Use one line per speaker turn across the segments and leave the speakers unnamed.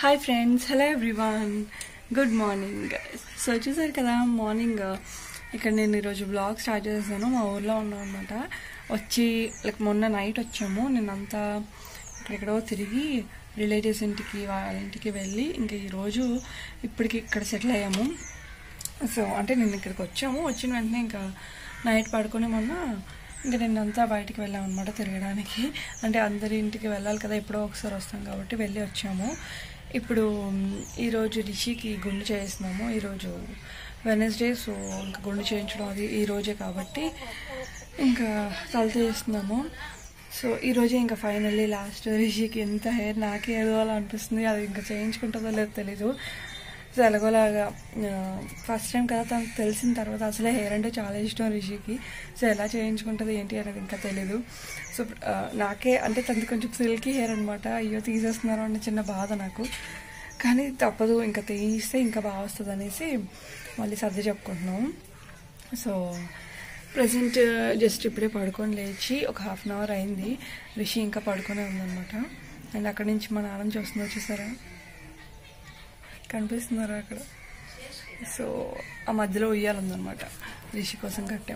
hi friends hello everyone good morning so చూసారు కదా morning ఇక్కడ నేను ఈరోజు బ్లాగ్ స్టార్ట్ చేశాను మా ఊర్లో ఉన్నాం అనమాట వచ్చి లైక్ మొన్న నైట్ వచ్చాము నేనంతా ఎక్కడెక్కడో తిరిగి రిలేటివ్స్ ఇంటికి వాళ్ళ ఇంటికి వెళ్ళి ఇంకా ఈరోజు ఇప్పటికి ఇక్కడ సెటిల్ అయ్యాము సో అంటే నేను ఇక్కడికి వచ్చాము వచ్చిన వెంటనే ఇంకా నైట్ పడుకునే మొన్న ఇంకా నిన్నంతా బయటికి వెళ్ళాం అనమాట తిరగడానికి అంటే అందరి ఇంటికి వెళ్ళాలి కదా ఎప్పుడో ఒకసారి వస్తాం కాబట్టి వెళ్ళి వచ్చాము ఇప్పుడు మ్, ఈరోజు రిషికి గుండు చేస్తున్నాము ఈరోజు వెనస్డే సో ఇంకా గుండు చేయించడం అది ఈ రోజే కాబట్టి ఇంకా తల చేస్తున్నాము సో ఈరోజే ఇంకా ఫైనల్లీ లాస్ట్ రిషికి ఎంత హెయిర్ నాకే ఏదో అలా అనిపిస్తుంది అది ఇంకా చేయించుకుంటుందో లేదో తెలీదు సో ఎలాగోలాగా ఫస్ట్ టైం కదా తనకు తెలిసిన తర్వాత అసలే హెయిర్ అంటే చాలా ఇష్టం రిషికి సో ఎలా చేయించుకుంటుంది ఏంటి అనేది ఇంకా తెలీదు సో ఆ, నాకే అంటే తనది కొంచెం సిల్కీ హెయిర్ అనమాట అయ్యో తీసేస్తున్నారు అన్న చిన్న బాధ నాకు కానీ తప్పదు ఇంకా తీయిస్తే ఇంకా బాగా వస్తుంది అనేసి మళ్ళీ సర్ది చెప్పుకుంటున్నాం సో ప్రజెంట్ జస్ట్ ఇప్పుడే పడుకొని లేచి ఒక హాఫ్ అన్ అవర్ అయింది రిషి ఇంకా పడుకొనే ఉందన్నమాట అండ్ అక్కడి నుంచి మా నాన్న చూస్తుందో చూసారా కనిపిస్తున్నారు అక్కడ సో ఆ మధ్యలో ఉయ్యాలందనమాట రిషి కోసం కట్టాం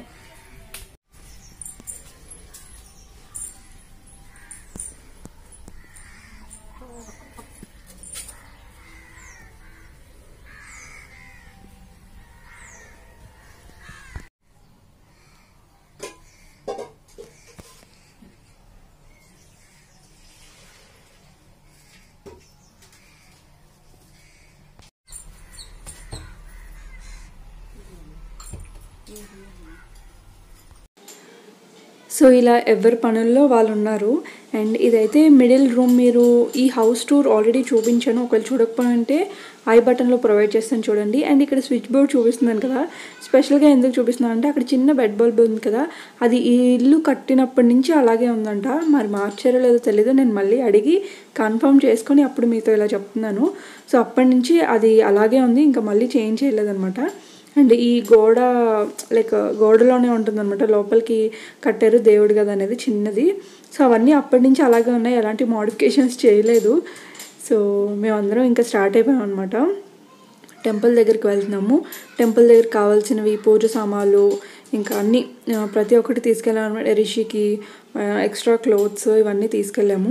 సో ఇలా ఎవరి పనుల్లో వాళ్ళు ఉన్నారు అండ్ ఇదైతే మిడిల్ రూమ్ మీరు ఈ హౌస్ టూర్ ఆల్రెడీ చూపించాను ఒకవేళ చూడకపోయింటే ఐ బటన్లో ప్రొవైడ్ చేస్తాను చూడండి అండ్ ఇక్కడ స్విచ్ బోర్డ్ చూపిస్తున్నాను కదా స్పెషల్గా ఎందుకు చూపిస్తున్నాను అంటే అక్కడ చిన్న బెడ్ బల్బ్ ఉంది కదా అది ఈ ఇల్లు కట్టినప్పటి నుంచి అలాగే ఉందంట మరి మార్చారో లేదో తెలీదు నేను మళ్ళీ అడిగి కన్ఫర్మ్ చేసుకొని అప్పుడు మీతో ఇలా చెప్తున్నాను సో అప్పటి నుంచి అది అలాగే ఉంది ఇంకా మళ్ళీ చేంజ్ చేయలేదన్నమాట అండ్ ఈ గోడ లైక్ గోడలోనే ఉంటుందన్నమాట లోపలికి కట్టారు దేవుడు కదా అనేది చిన్నది సో అవన్నీ అప్పటి నుంచి అలాగే ఉన్నాయి ఎలాంటి మోడిఫికేషన్స్ చేయలేదు సో మేమందరం ఇంకా స్టార్ట్ అయిపోయాం అనమాట టెంపుల్ దగ్గరికి వెళ్తున్నాము టెంపుల్ దగ్గర కావాల్సినవి పూజ సామాన్లు ఇంకా అన్నీ ఆ, ప్రతి ఒక్కటి తీసుకెళ్ళాము అనమాట రిషికి ఎక్స్ట్రా క్లోత్స్ ఇవన్నీ తీసుకెళ్ళాము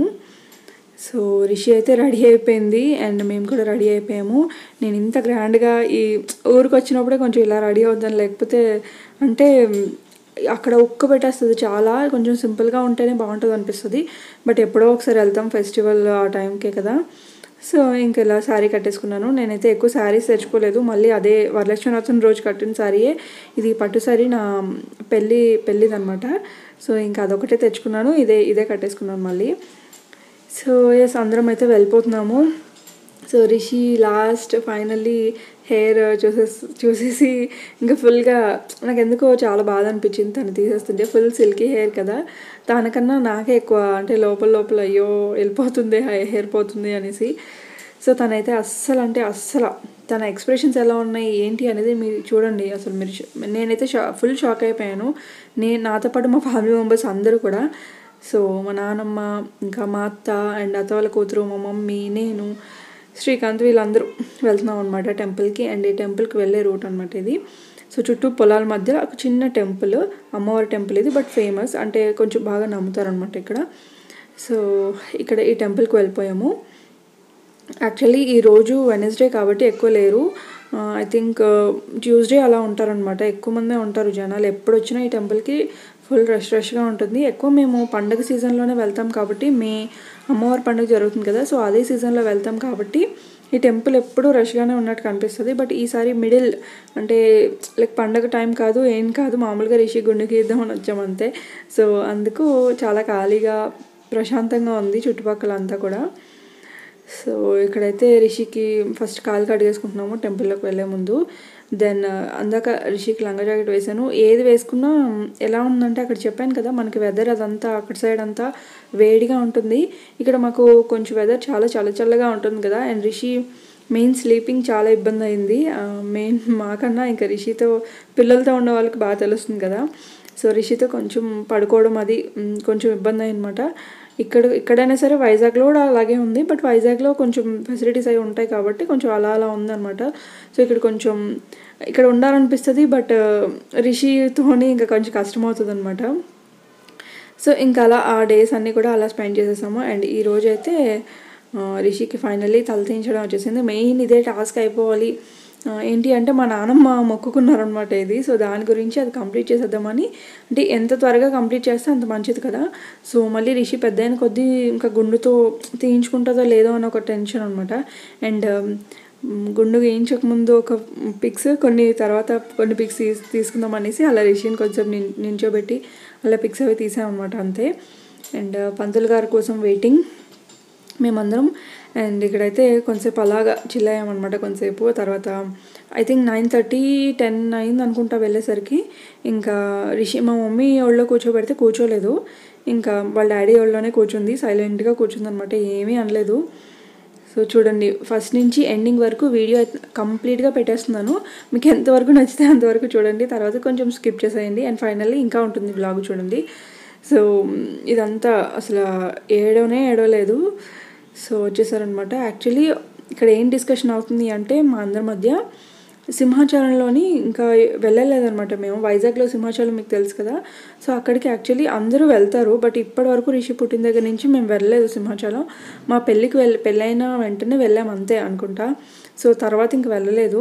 సో రిషి అయితే రెడీ అయిపోయింది అండ్ మేము కూడా రెడీ అయిపోయాము నేను ఇంత గ్రాండ్గా ఈ ఊరికి వచ్చినప్పుడే కొంచెం ఇలా రెడీ అవుతాను లేకపోతే అంటే అక్కడ ఉక్క పెట్టేస్తుంది చాలా కొంచెం సింపుల్గా ఉంటేనే బాగుంటుంది అనిపిస్తుంది బట్ ఎప్పుడో ఒకసారి వెళ్తాం ఫెస్టివల్ ఆ టైంకే కదా సో ఇంక ఇలా శారీ కట్టేసుకున్నాను నేనైతే ఎక్కువ శారీస్ తెచ్చుకోలేదు మళ్ళీ అదే వరలక్ష్మి వ్రతం రోజు కట్టిన శారీయే ఇది పట్టు శారీ నా పెళ్ళి పెళ్ళిదనమాట సో ఇంకా అదొకటే తెచ్చుకున్నాను ఇదే ఇదే కట్టేసుకున్నాను మళ్ళీ సో ఎస్ అందరం అయితే వెళ్ళిపోతున్నాము so Rishi last finally hair చూసేసి చూసేసి ఇంకా ఫుల్గా నాకు ఎందుకో చాలా బాధ అనిపించింది తను తీసేస్తుంటే ఫుల్ సిల్కీ హెయిర్ కదా దానికన్నా నాకే ఎక్కువ అంటే లోపల లోపల అయ్యో వెళ్ళిపోతుంది హెయిర్ పోతుంది అనేసి సో తనైతే అస్సలు అంటే అస్సలు తన ఎక్స్ప్రెషన్స్ ఎలా ఉన్నాయి ఏంటి అనేది మీరు చూడండి అసలు మీరు షా- నేనైతే షా ఫుల్ షాక్ అయిపోయాను నేను నాతో పాటు మా ఫ్యామిలీ మెంబర్స్ అందరూ కూడా సో మా నాన్నమ్మ ఇంకా మా అత్త అండ్ అత్త వాళ్ళ కూతురు మా మమ్మీ నేను శ్రీకాంత్ వీళ్ళందరూ వెళ్తున్నాం అనమాట టెంపుల్కి అండ్ ఈ టెంపుల్కి వెళ్ళే రూట్ అనమాట ఇది సో చుట్టూ పొలాల మధ్యలో ఒక చిన్న టెంపుల్ అమ్మవారి టెంపుల్ ఇది బట్ ఫేమస్ అంటే కొంచెం బాగా నమ్ముతారనమాట ఇక్కడ సో ఇక్కడ ఈ టెంపుల్కి వెళ్ళిపోయాము యాక్చువల్లీ ఈరోజు వెనస్డే కాబట్టి ఎక్కువ లేరు ఐ థింక్ ట్యూస్డే అలా ఉంటారనమాట ఎక్కువ మందే ఉంటారు జనాలు ఎప్పుడు వచ్చినా ఈ టెంపుల్కి ఫుల్ రష్ రష్గా ఉంటుంది ఎక్కువ మేము పండగ సీజన్లోనే వెళ్తాం కాబట్టి మే అమ్మవారి పండుగ జరుగుతుంది కదా సో అదే సీజన్లో వెళ్తాం కాబట్టి ఈ టెంపుల్ ఎప్పుడూ రష్గానే ఉన్నట్టు కనిపిస్తుంది బట్ ఈసారి మిడిల్ అంటే లైక్ పండగ టైం కాదు ఏం కాదు మామూలుగా రిషి గుండెకి ఇద్దామని వచ్చాం అంతే సో అందుకు చాలా ఖాళీగా ప్రశాంతంగా ఉంది చుట్టుపక్కల అంతా కూడా సో ఇక్కడైతే రిషికి ఫస్ట్ కాలు కడిగేసుకుంటున్నాము టెంపుల్లోకి వెళ్ళే ముందు దెన్ అందాక రిషికి లంగా జాకెట్ వేసాను ఏది వేసుకున్నా ఎలా ఉందంటే అక్కడ చెప్పాను కదా మనకి వెదర్ అదంతా అక్కడ సైడ్ అంతా వేడిగా ఉంటుంది ఇక్కడ మాకు కొంచెం వెదర్ చాలా చల్ల చల్లగా ఉంటుంది కదా అండ్ రిషి మెయిన్ స్లీపింగ్ చాలా ఇబ్బంది అయింది మెయిన్ మాకన్నా ఇంకా రిషితో పిల్లలతో ఉన్న వాళ్ళకి బాగా తెలుస్తుంది కదా సో రిషితో కొంచెం పడుకోవడం అది మ్, కొంచెం ఇబ్బంది అనమాట ఇక్కడ ఇక్కడైనా సరే వైజాగ్లో కూడా అలాగే ఉంది బట్ వైజాగ్లో కొంచెం ఫెసిలిటీస్ అవి ఉంటాయి కాబట్టి కొంచెం అలా అలా ఉందన్నమాట సో ఇక్కడ కొంచెం ఇక్కడ ఉండాలనిపిస్తుంది బట్ రిషితోని ఇంకా కొంచెం కష్టం అవుతుంది అనమాట సో ఇంకా అలా ఆ డేస్ అన్నీ కూడా అలా స్పెండ్ చేసేసాము అండ్ ఈ రోజు అయితే ఆ, రిషికి ఫైనల్లీ తల తీయించడం వచ్చేసింది మెయిన్ ఇదే టాస్క్ అయిపోవాలి ఆ, ఏంటి అంటే మా నాన్నమ్మ మొక్కుకున్నారనమాట ఇది సో దాని గురించి అది కంప్లీట్ చేసేద్దామని అంటే ఎంత త్వరగా కంప్లీట్ చేస్తే అంత మంచిది కదా సో మళ్ళీ రిషి పెద్ద అయిన కొద్దీ ఇంకా గుండుతో తీయించుకుంటుందో లేదో అని ఒక టెన్షన్ అనమాట అండ్ గుండు వేయించక ముందు ఒక పిక్స్ కొన్ని తర్వాత కొన్ని పిక్స్ తీస్ తీసుకుందాం అనేసి అలా రిషిని కొంచెం నిన్ నించోబెట్టి అలా పిక్స్ అవి తీసామన్నమాట అంతే అండ్ పంతులు గారి కోసం వెయిటింగ్ మేమందరం అండ్ ఇక్కడైతే కొంతసేపు అలాగా చిల్ అయ్యామన్నమాట కొంతసేపు తర్వాత I think nine thirty ten అయింది అనుకుంటా వెళ్ళేసరికి ఇంకా రిషి మా మమ్మీ ఒళ్ళో కూర్చోబెడితే కూర్చోలేదు ఇంకా వాళ్ళ డాడీ ఒళ్ళోనే కూర్చుంది సైలెంట్గా కూర్చుంది అనమాట ఏమీ అనలేదు సో చూడండి ఫస్ట్ నుంచి ఎండింగ్ వరకు వీడియో కంప్లీట్గా పెట్టేస్తున్నాను మీకు ఎంతవరకు నచ్చితే అంతవరకు చూడండి తర్వాత కొంచెం స్కిప్ చేసేయండి అండ్ ఫైనల్లీ ఇంకా ఉంటుంది బ్లాగ్ చూడండి సో ఇదంతా అసలు ఏడవనే ఏడవలేదు సో వచ్చేసారనమాట యాక్చువల్లీ ఇక్కడ ఏం డిస్కషన్ అవుతుంది అంటే మా అందరి మధ్య సింహాచలంలోని ఇంకా వెళ్ళలేదన్నమాట మేము వైజాగ్లో సింహాచలం మీకు తెలుసు కదా సో అక్కడికి యాక్చువల్లీ అందరూ వెళ్తారు బట్ ఇప్పటి వరకు రిషి పుట్టిన దగ్గర నుంచి మేము వెళ్ళలేదు సింహాచలం మా పెళ్ళికి వెళ్ళి పెళ్ళైన వెంటనే వెళ్ళాం అంతే అనుకుంటా సో తర్వాత ఇంక వెళ్ళలేదు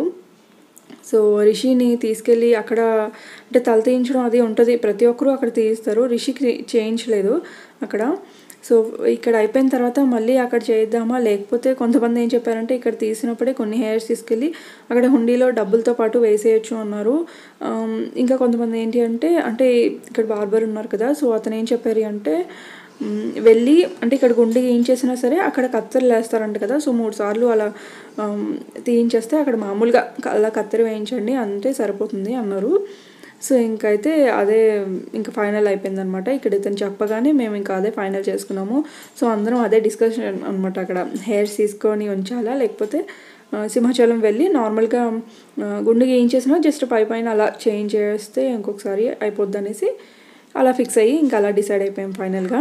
సో రిషిని తీసుకెళ్ళి అక్కడ అంటే తల తీయించడం అది ఉంటుంది ప్రతి ఒక్కరూ అక్కడ తీయిస్తారు రిషికి చేయించలేదు అక్కడ సో ఇక్కడ అయిపోయిన తర్వాత మళ్ళీ అక్కడ చేద్దామా లేకపోతే కొంతమంది ఏం చెప్పారంటే ఇక్కడ తీసినప్పుడే కొన్ని హెయిర్స్ తీసుకెళ్ళి అక్కడ హుండీలో డబ్బులతో పాటు వేసేయచ్చు అన్నారు ఆమ్, ఇంకా కొంతమంది ఏంటి అంటే అంటే ఇక్కడ బార్బర్ ఉన్నారు కదా సో అతను ఏం చెప్పారు అంటే మ్, వెళ్ళి అంటే ఇక్కడ గుండె ఏం చేసినా సరే అక్కడ కత్తెరలు వేస్తారంట కదా సో మూడు సార్లు అలా ఆమ్, తీయించేస్తే అక్కడ మామూలుగా అలా కత్తెర వేయించండి అంతే సరిపోతుంది అన్నారు సో ఇంకైతే అదే ఇంకా ఫైనల్ అయిపోయింది అనమాట ఇక్కడ ఇతను చెప్పగానే మేము ఇంకా అదే ఫైనల్ చేసుకున్నాము సో అందరం అదే డిస్కషన్ అనమాట అక్కడ హెయిర్స్ తీసుకొని ఉంచాలా లేకపోతే ఆ, సింహాచలం వెళ్ళి నార్మల్గా ఆ, గుండెకి ఏం చేసినా జస్ట్ పై పైన అలా చేంజ్ చేస్తే ఇంకొకసారి అయిపోద్ది అనేసి అలా ఫిక్స్ అయ్యి ఇంకా అలా డిసైడ్ అయిపోయాం ఫైనల్గా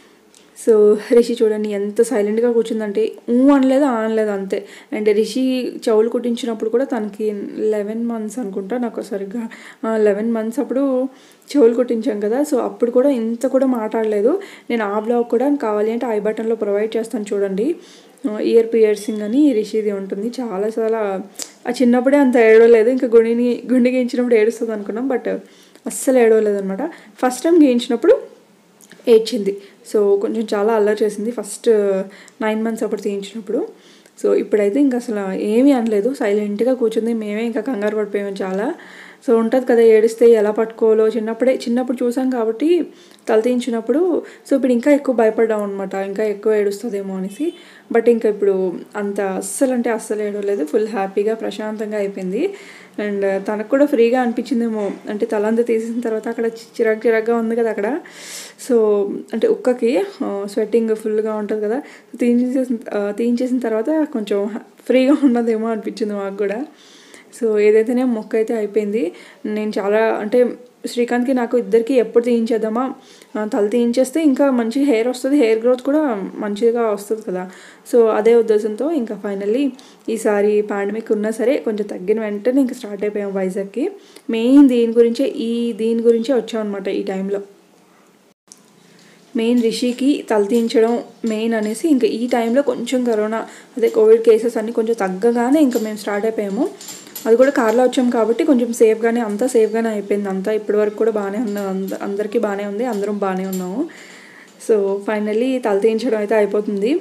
సో రిషి చూడండి ఎంత సైలెంట్గా కూర్చుందంటే ఊ అనలేదు ఆ అనలేదు అంతే అండ్ రిషి చెవులు కుట్టించినప్పుడు కూడా తనకి లెవెన్ మంత్స్ అనుకుంటా నాకు సరిగ్గా లెవెన్ మంత్స్ అప్పుడు చెవులు కుట్టించాం కదా సో అప్పుడు కూడా ఇంత కూడా మాట్లాడలేదు నేను ఆ బ్లాగ్ కూడా కావాలి అంటే ఐ బటన్లో ప్రొవైడ్ చేస్తాను చూడండి ఇయర్ పియర్సింగ్ అని రిషిది ఉంటుంది చాలా చాలా ఆ చిన్నప్పుడే అంత ఏడవలేదు ఇంకా గుండెని గుండె గీయించినప్పుడు ఏడుస్తుంది అనుకున్నాం బట్ అస్సలు ఏడవలేదు అనమాట ఫస్ట్ టైం గీయించినప్పుడు ఏడ్చింది సో కొంచెం చాలా అల్లరి చేసింది ఫస్ట్ నైన్ మంత్స్ అప్పుడు తీయించినప్పుడు సో ఇప్పుడైతే ఇంకా అసలు ఏమీ అనలేదు సైలెంట్గా కూర్చుంది మేమే ఇంకా కంగారు పడిపోయాము చాలా సో ఉంటుంది కదా ఏడిస్తే ఎలా పట్టుకోవాలో చిన్నప్పుడే చిన్నప్పుడు చూసాం కాబట్టి తల తీయించినప్పుడు సో ఇప్పుడు ఇంకా ఎక్కువ భయపడ్డాం అనమాట ఇంకా ఎక్కువ ఏడుస్తుందేమో అనేసి బట్ ఇంకా ఇప్పుడు అంత అస్సలు అంటే అస్సలు ఏడవలేదు ఫుల్ హ్యాపీగా ప్రశాంతంగా అయిపోయింది అండ్ తనకు కూడా ఫ్రీగా అనిపించిందేమో అంటే తలంతా తీసిన తర్వాత అక్కడ చి- చిరాకు చిరాకుగా ఉంది కదా అక్కడ సో అంటే ఉక్కకి స్వెట్టింగ్ ఫుల్గా ఉంటుంది కదా తీయించేసిన ఆ, తీయించేసిన తర్వాత కొంచెం ఫ్రీగా ఉన్నదేమో అనిపించింది మాకు కూడా సో ఏదైతేనే మొక్క అయితే అయిపోయింది నేను చాలా అంటే శ్రీకాంత్కి నాకు ఇద్దరికి ఎప్పుడు తీయించేద్దామా ఆ, తల తీయించేస్తే ఇంకా మంచి హెయిర్ వస్తుంది హెయిర్ గ్రోత్ కూడా మంచిగా వస్తుంది కదా సో అదే ఉద్దేశంతో ఇంకా ఫైనల్లీ ఈసారి పాండమిక్ ఉన్నా సరే కొంచెం తగ్గిన వెంటనే ఇంకా స్టార్ట్ అయిపోయాం వైజాగ్కి మెయిన్ దీని గురించే ఈ దీని గురించే వచ్చాం అనమాట ఈ టైంలో మెయిన్ రిషికి తల తీయించడం మెయిన్ అనేసి ఇంకా ఈ టైంలో కొంచెం కరోనా అదే కోవిడ్ కేసెస్ అన్నీ కొంచెం తగ్గగానే ఇంకా మేము స్టార్ట్ అయిపోయాము అది కూడా కార్లో వచ్చాం కాబట్టి కొంచెం సేఫ్గానే అంతా సేఫ్గానే అయిపోయింది అంతా ఇప్పటి వరకు కూడా బాగానే ఉంది అంద అందరికీ బాగానే ఉంది అందరం బాగానే ఉన్నాము సో ఫైనల్లీ తల తీయించడం అయితే అయిపోతుంది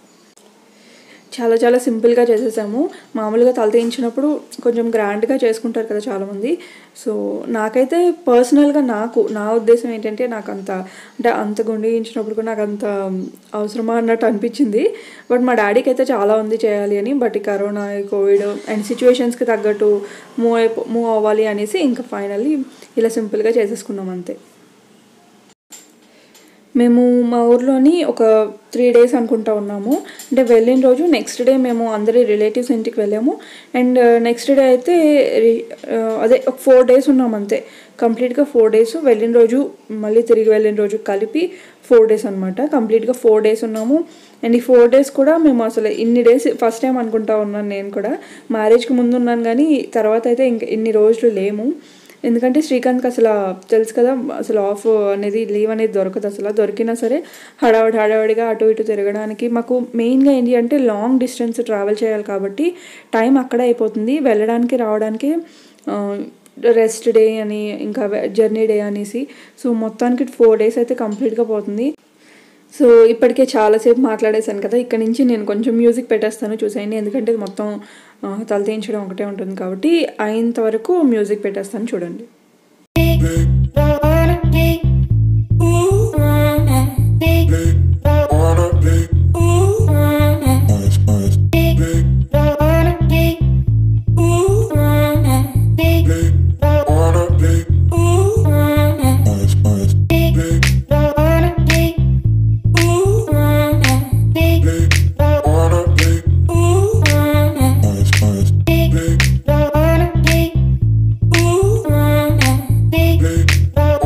చాలా చాలా సింపుల్గా చేసేసాము మామూలుగా తల తీయించినప్పుడు కొంచెం గ్రాండ్గా చేసుకుంటారు కదా చాలామంది సో నాకైతే పర్సనల్గా నాకు నా ఉద్దేశం ఏంటంటే నాకు అంత అంటే అంత గుండెయించినప్పుడు కూడా నాకు అంత అవసరమా అన్నట్టు అనిపించింది బట్ మా డాడీకి అయితే చాలా ఉంది చేయాలి అని బట్ ఈ కరోనా ఈ కోవిడ్ అండ్ సిచ్యువేషన్స్కి తగ్గట్టు మూవ్ అయిపో మూవ్ అవ్వాలి అనేసి ఇంకా ఫైనల్లీ ఇలా సింపుల్గా చేసేసుకున్నాం అంతే మేము మా ఊర్లోని ఒక త్రీ డేస్ అనుకుంటా ఉన్నాము అంటే వెళ్ళిన రోజు నెక్స్ట్ డే మేము అందరి రిలేటివ్స్ ఇంటికి వెళ్ళాము అండ్ నెక్స్ట్ డే అయితే రి- ఆ, అదే ఒక ఫోర్ డేస్ ఉన్నాం అంతే కంప్లీట్గా ఫోర్ డేస్ వెళ్ళిన రోజు మళ్ళీ తిరిగి వెళ్ళిన రోజు కలిపి ఫోర్ డేస్ అనమాట కంప్లీట్గా ఫోర్ డేస్ ఉన్నాము అండ్ ఈ ఫోర్ డేస్ కూడా మేము అసలు ఇన్ని డేస్ ఫస్ట్ టైం అనుకుంటా ఉన్నాను నేను కూడా మ్యారేజ్కి ముందు ఉన్నాను కానీ తర్వాత అయితే ఇంక ఇన్ని రోజులు లేము ఎందుకంటే శ్రీకాంత్కి అసలు తెలుసు కదా అసలు ఆఫ్ అనేది లీవ్ అనేది దొరకదు అసలు దొరికినా సరే హడావడి హడావడిగా అటు ఇటు తిరగడానికి మాకు మెయిన్గా ఏంటి అంటే లాంగ్ డిస్టెన్స్ ట్రావెల్ చేయాలి కాబట్టి టైం అక్కడే అయిపోతుంది వెళ్ళడానికి రావడానికి రెస్ట్ డే అని ఇంకా జర్నీ డే అనేసి సో మొత్తానికి ఫోర్ డేస్ అయితే కంప్లీట్గా పోతుంది సో ఇప్పటికే చాలాసేపు మాట్లాడేశాను కదా ఇక్కడ నుంచి నేను కొంచెం మ్యూజిక్ పెట్టేస్తాను చూసేయండి ఎందుకంటే ఇది మొత్తం ఆ, తల తీయించడం ఒకటే ఉంటుంది కాబట్టి అయినంత వరకు మ్యూజిక్ పెట్టేస్తాను చూడండి
Big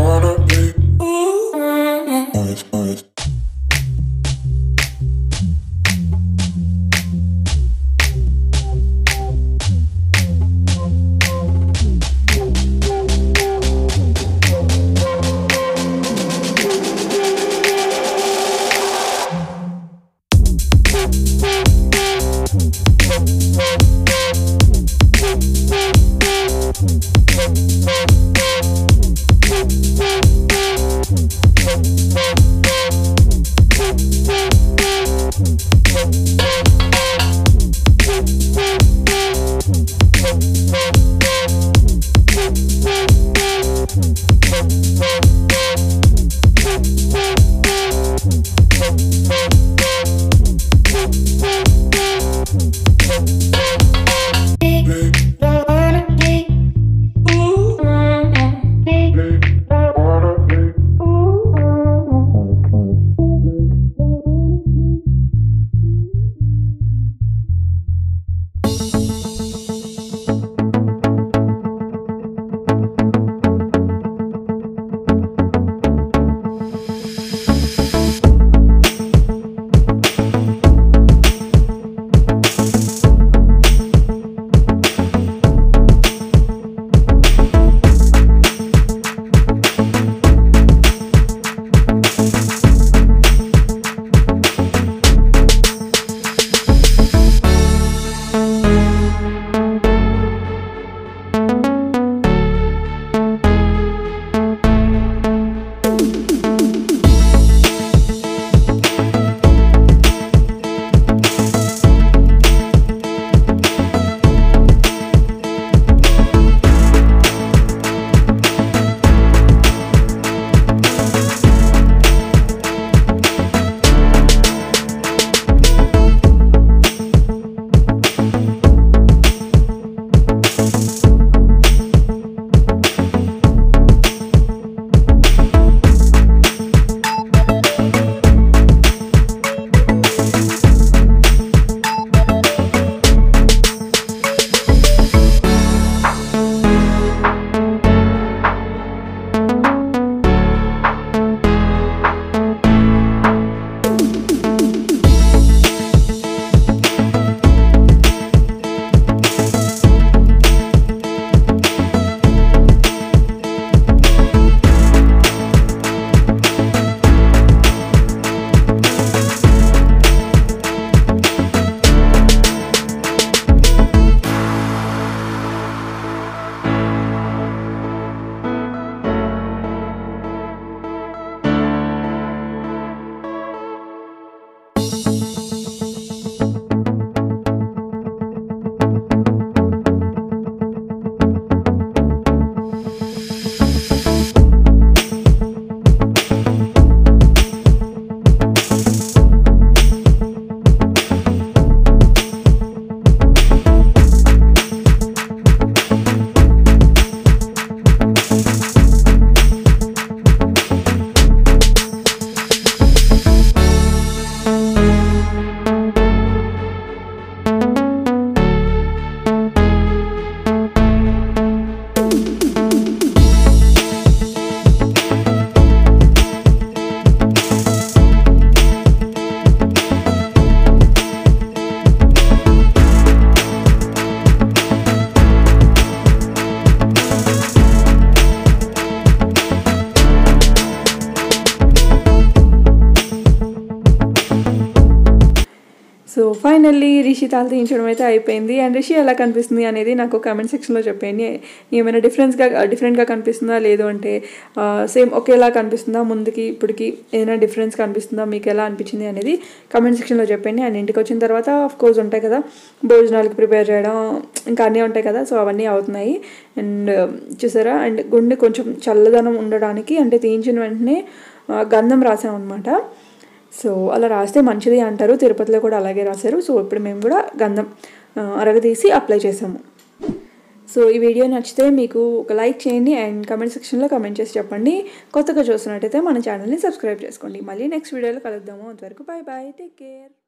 ఫైనల్లీ రిషి తాళ తీయించడం అయితే అయిపోయింది అండ్ రిషి ఎలా కనిపిస్తుంది అనేది నాకు కామెంట్ సెక్షన్లో చెప్పండి ఏమైనా డిఫరెన్స్గా డిఫరెంట్గా కనిపిస్తుందా లేదు అంటే సేమ్ ఒకేలా కనిపిస్తుందా ముందుకి ఇప్పటికి ఏదైనా డిఫరెన్స్ కనిపిస్తుందా మీకు ఎలా అనిపించింది అనేది కామెంట్ సెక్షన్లో చెప్పండి అండ్ ఇంటికి వచ్చిన తర్వాత ఆఫ్ కోర్స్ ఉంటాయి కదా భోజనాలకు ప్రిపేర్ చేయడం ఇంకా అన్నీ ఉంటాయి కదా సో అవన్నీ అవుతున్నాయి అండ్ చూసారా అండ్ గుండె కొంచెం చల్లదనం ఉండడానికి అంటే తీయించిన వెంటనే ఆ, గంధం రాసాం అనమాట సో అలా రాస్తే మంచిది అంటారు తిరుపతిలో కూడా అలాగే రాశారు సో ఇప్పుడు మేము కూడా గంధం ఆ, అరగదీసి అప్లై చేసాము సో ఈ వీడియో నచ్చితే మీకు ఒక లైక్ చేయండి అండ్ కమెంట్ సెక్షన్లో కమెంట్ చేసి చెప్పండి కొత్తగా చూస్తున్నట్టయితే మన ఛానల్ని సబ్స్క్రైబ్ చేసుకోండి మళ్ళీ నెక్స్ట్ వీడియోలో కలుద్దాము అంతవరకు బాయ్ బాయ్ టేక్ కేర్